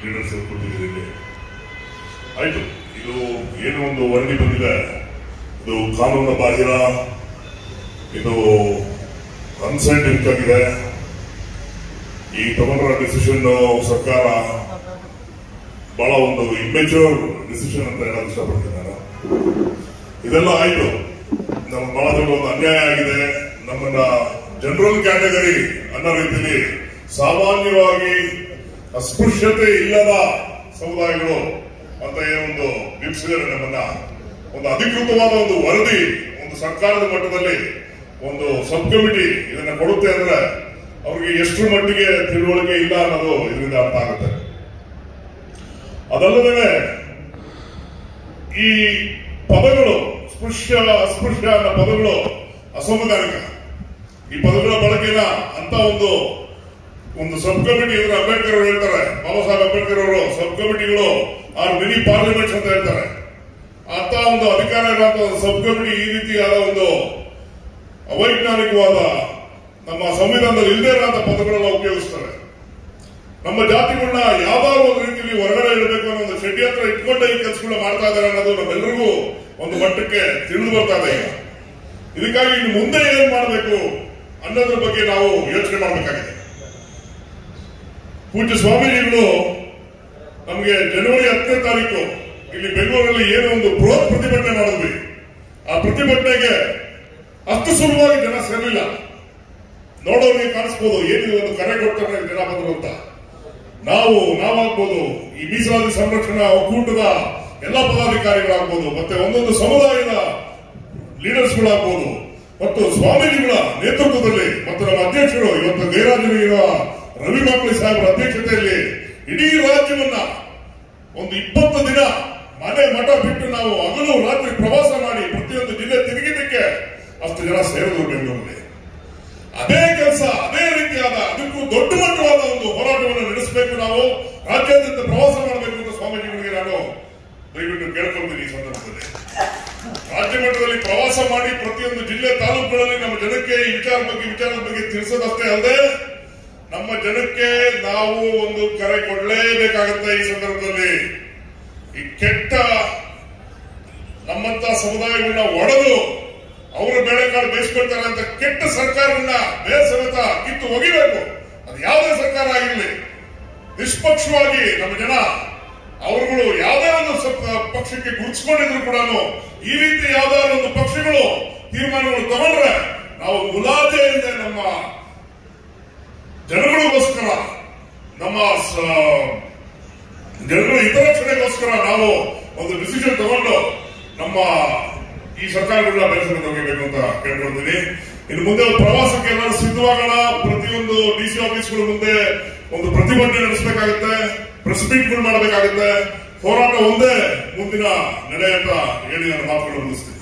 leaders ಕೂತಿದ್ದೀರಿ ಆಯ್ತು ಇದು ಏನು ಒಂದು ವರದಿ ಬಂದಿದೆ ಇದು ಕಾನೂನು ಬಾಹಿರ ಇದು ಅನ್ಸೈಂಟಿಫಿಕ್ ಆಗಿದೆ ಈ ತಗೊಂಡಿರೋ ಡಿಸಿಷನ್ ಸರ್ಕಾರ ಬಹಳ ಒಂದು ಇಮ್ಮೆಚೂರ್ ಡಿಸಿಷನ್ ಅಂತ ಹೇಳಕ್ ಇಷ್ಟಪಡ್ತೀನಿ ನಾನು ಇದೆಲ್ಲ ಆಯ್ತು ನಮ್ಗೆ ಬಹಳ ದೊಡ್ಡ ಒಂದು ಅನ್ಯಾಯ ಆಗಿದೆ ನಮ್ಮನ್ನ ಜನರಲ್ ಕ್ಯಾಟಗರಿ ಅನ್ನೋ ರೀತಿಯಲ್ಲಿ ಸಾಮಾನ್ಯವಾಗಿ ಅಸ್ಪೃಶ್ಯತೆ ಇಲ್ಲದ ಸಮುದಾಯಗಳು ಅಂತ ಏನೊಂದು ಬಿಂಬಿಸಿದರೆ ನಮ್ಮನ್ನ ಒಂದು ಅಧಿಕೃತವಾದ ಒಂದು ವರದಿ ಒಂದು ಸರ್ಕಾರದ ಮಟ್ಟದಲ್ಲಿ ಒಂದು ಸಬ್ ಕಮಿಟಿ ಇದನ್ನ ಕೊಡುತ್ತೆ ಅಂದ್ರೆ ಅವ್ರಿಗೆ ಎಷ್ಟು ಮಟ್ಟಿಗೆ ತಿಳುವಳಿಕೆ ಇಲ್ಲ ಅನ್ನೋದು ಇದರಿಂದ ಅರ್ಥ ಆಗುತ್ತೆ ಅದಲ್ಲದೆ ಈ ಪದಗಳು ಸ್ಪೃಶ್ಯ ಅಸ್ಪೃಶ್ಯ ಅನ್ನೋ ಪದಗಳು ಅಸಂವಿಧಾನಿಕ ಈ ಪದಗಳ ಬಳಕೆನ ಅಂತ ಒಂದು ಒಂದು ಸಬ್ ಕಮಿಟಿ ಇದ್ರೆ ಅಂಬೇಡ್ಕರ್ ಅವರು ಹೇಳ್ತಾರೆ ಬಾಬಾ ಸಾಹೇಬ್ ಅಂಬೇಡ್ಕರ್ ಅವರು ಸಬ್ ಕಮಿಟಿಗಳು ಆರ್ ಮಿನಿ ಪಾರ್ಲಿಮೆಂಟ್ಸ್ ಅಂತ ಹೇಳ್ತಾರೆ ಅಂತ ಒಂದು ಅಧಿಕಾರ ಇರುವಂತಹ ಒಂದು ಸಬ್ ಕಮಿಟಿ ಈ ರೀತಿಯಾದ ಒಂದು ಅವೈಜ್ಞಾನಿಕವಾದ ನಮ್ಮ ಸಂವಿಧಾನದಲ್ಲಿ ಇಲ್ಲದೇ ಇರುವಂತಹ ಪದಗಳನ್ನ ಉಪಯೋಗಿಸ್ತಾರೆ ನಮ್ಮ ಜಾತಿಗಳನ್ನ ಯಾವ್ದಾದ್ರು ಒಂದು ರೀತಿಯಲ್ಲಿ ಹೊರಗಡೆ ಇಡಬೇಕು ಅನ್ನೋ ಒಂದು ಷಡ್ಯಂತ್ರ ಇಟ್ಕೊಂಡೇ ಈ ಕೆಲಸಗಳನ್ನ ಮಾಡ್ತಾ ಇದ್ದಾರೆ ಅನ್ನೋದು ನಮ್ಮೆಲ್ಲರಿಗೂ ಒಂದು ಮಟ್ಟಕ್ಕೆ ತಿಳಿದು ಬರ್ತಾ ಇದೆ ಈಗ ಇದಕ್ಕಾಗಿ ಇನ್ನು ಮುಂದೆ ಏನ್ ಮಾಡಬೇಕು ಅನ್ನೋದ್ರ ಬಗ್ಗೆ ನಾವು ಯೋಚನೆ ಮಾಡಬೇಕಾಗಿದೆ ಪೂಜ್ಯ ಸ್ವಾಮೀಜಿಗಳು ನಮಗೆ ಜನವರಿ ಹತ್ತನೇ ತಾರೀಕು ಇಲ್ಲಿ ಬೆಂಗಳೂರಲ್ಲಿ ಏನೋ ಒಂದು ಬೃಹತ್ ಪ್ರತಿಭಟನೆ ಮಾಡಿದ್ವಿ ಆ ಪ್ರತಿಭಟನೆಗೆ ಅಷ್ಟು ಸುಲಭವಾಗಿ ಜನ ಸೇರಲಿಲ್ಲ ನೋಡೋರಿಗೆ ಕಾಣಿಸ್ಬೋದು ಏನಿದೆ ಒಂದು ಕರೆ ಕೊಡ್ತಾರೆ ಜನ ಬಂದ್ರು ಅಂತ ನಾವು ನಾವಾಗ್ಬೋದು ಈ ಮೀಸಲಾತಿ ಸಂರಕ್ಷಣಾ ಒಕ್ಕೂಟದ ಎಲ್ಲ ಪದಾಧಿಕಾರಿಗಳಾಗ್ಬೋದು ಮತ್ತೆ ಒಂದೊಂದು ಸಮುದಾಯದ ಲೀಡರ್ಸ್ಗಳಾಗ್ಬೋದು ಮತ್ತು ಸ್ವಾಮೀಜಿಗಳ ನೇತೃತ್ವದಲ್ಲಿ ಮತ್ತು ನಮ್ಮ ಅಧ್ಯಕ್ಷರು ಇವತ್ತು ಗೈರಾಜರಿರುವ ರವಿ ಮಾಕ್ಲಿ ಸಾಹೇಬರ ಅಧ್ಯಕ್ಷತೆಯಲ್ಲಿ ಇಡೀ ರಾಜ್ಯವನ್ನ ಒಂದು ಇಪ್ಪತ್ತು ದಿನ ಮನೆ ಮಠ ಬಿಟ್ಟು ನಾವು ಹಗಲು ರಾತ್ರಿ ಪ್ರವಾಸ ಮಾಡಿ ಪ್ರತಿಯೊಂದು ಜಿಲ್ಲೆ ತಿರುಗಿದ್ದಕ್ಕೆ ಅಷ್ಟು ಜನ ಸೇರಿದ್ರು ಬೆಂಗಳೂರಲ್ಲಿ ಅದೇ ಕೆಲಸ ಅದೇ ರೀತಿಯಾದ ಅದಕ್ಕೂ ದೊಡ್ಡ ಮಟ್ಟವಾದ ಒಂದು ಹೋರಾಟವನ್ನು ನಡೆಸಬೇಕು ನಾವು ರಾಜ್ಯಾದ್ಯಂತ ಪ್ರವಾಸ ಮಾಡಬೇಕು ಅಂತ ಸ್ವಾಮೀಜಿಗಳಿಗೆ ನಾನು ದಯವಿಟ್ಟು ಕೇಳ್ಕೊಳ್ತೀನಿ ಈ ಸಂದರ್ಭದಲ್ಲಿ ರಾಜ್ಯ ಮಟ್ಟದಲ್ಲಿ ಪ್ರವಾಸ ಮಾಡಿ ಪ್ರತಿಯೊಂದು ಜಿಲ್ಲೆ ತಾಲೂಕುಗಳಲ್ಲಿ ನಮ್ಮ ಜನಕ್ಕೆ ಈ ವಿಚಾರ ಬಗ್ಗೆ ವಿಚಾರದ ಬಗ್ಗೆ ತಿಳಿಸೋದಷ್ಟೇ ಅಲ್ಲದೆ ನಮ್ಮ ಜನಕ್ಕೆ ನಾವು ಒಂದು ಕರೆ ಕೊಡಲೇಬೇಕಾಗತ್ತೆ ಈ ಸಂದರ್ಭದಲ್ಲಿ ಈ ಕೆಟ್ಟ ನಮ್ಮಂತ ಸಮುದಾಯಗಳನ್ನ ಒಡೆದು ಅವರ ಬೇಳೆಕಾಳು ಬೇಯಿಸ್ಕೊಳ್ತಾರೆ ಅಂತ ಕೆಟ್ಟ ಸರ್ಕಾರವನ್ನ ಬೇರೆ ಸಮೇತ ಕಿತ್ತು ಒಗಿಬೇಕು ಅದು ಯಾವುದೇ ಸರ್ಕಾರ ಆಗಿರಲಿ ನಿಷ್ಪಕ್ಷವಾಗಿ ನಮ್ಮ ಜನ ಅವರುಗಳು ಯಾವುದೇ ಒಂದು ಸ- ಪಕ್ಷಕ್ಕೆ ಗುರುತಿಸ್ಕೊಂಡಿದ್ರು ಕೂಡ ಈ ರೀತಿ ಯಾವ್ದಾದ್ರು ಒಂದು ಪಕ್ಷಗಳು ತೀರ್ಮಾನಗಳು ತಗೊಂಡ್ರೆ ನಾವು ಮುಲಾಜೆ ಇಲ್ಲದೆ ನಮ್ಮ ಜನಗಳಿಗೋಸ್ಕರ ನಮ್ಮ ಸ- ಜನಗಳ ಹಿತರಕ್ಷಣೆಗೋಸ್ಕರ ನಾವು ಒಂದು ಡಿಸಿಷನ್ ತಗೊಂಡು ನಮ್ಮ ಈ ಸರ್ಕಾರಗಳನ್ನ ಬೆಳೆಸಲು ತಗೋಬೇಕು ಅಂತ ಕೇಳ್ಕೊಳ್ತೀನಿ ಇನ್ನು ಮುಂದೆ ಒಂದು ಪ್ರವಾಸಕ್ಕೆ ಎಲ್ಲರೂ ಸಿದ್ಧವಾಗೋಣ ಪ್ರತಿಯೊಂದು ಡಿ ಸಿ ಆಫೀಸ್ಗಳ ಮುಂದೆ ಒಂದು ಪ್ರತಿಭಟನೆ ನಡೆಸಬೇಕಾಗುತ್ತೆ ಪ್ರೆಸ್ ಮೀಟ್ಗಳು ಮಾಡಬೇಕಾಗುತ್ತೆ ಹೋರಾಟ ಒಂದೇ ಮುಂದಿನ ನಡೆ ಅಂತ ಹೇಳಿ ನಾನು ಮಾತುಗಳು ಮುಗಿಸ್ತೀನಿ